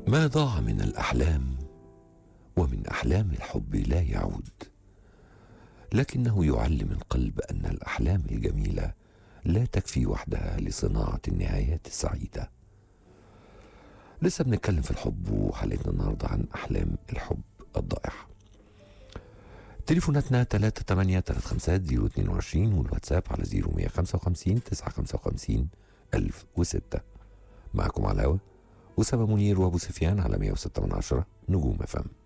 ما ضاع من الأحلام ومن أحلام الحب لا يعود لكنه يعلم القلب أن الأحلام الجميلة لا تكفي وحدها لصناعة النهايات السعيدة لسه بنتكلم في الحب وحلقتنا النهاردة عن أحلام الحب الضائعة تليفوناتنا 3 8 3 5 022 والواتساب على 0155 955 1006 معكم على الهوا أسامة منير وأبو سفيان على 106 من عشرة نجوم فم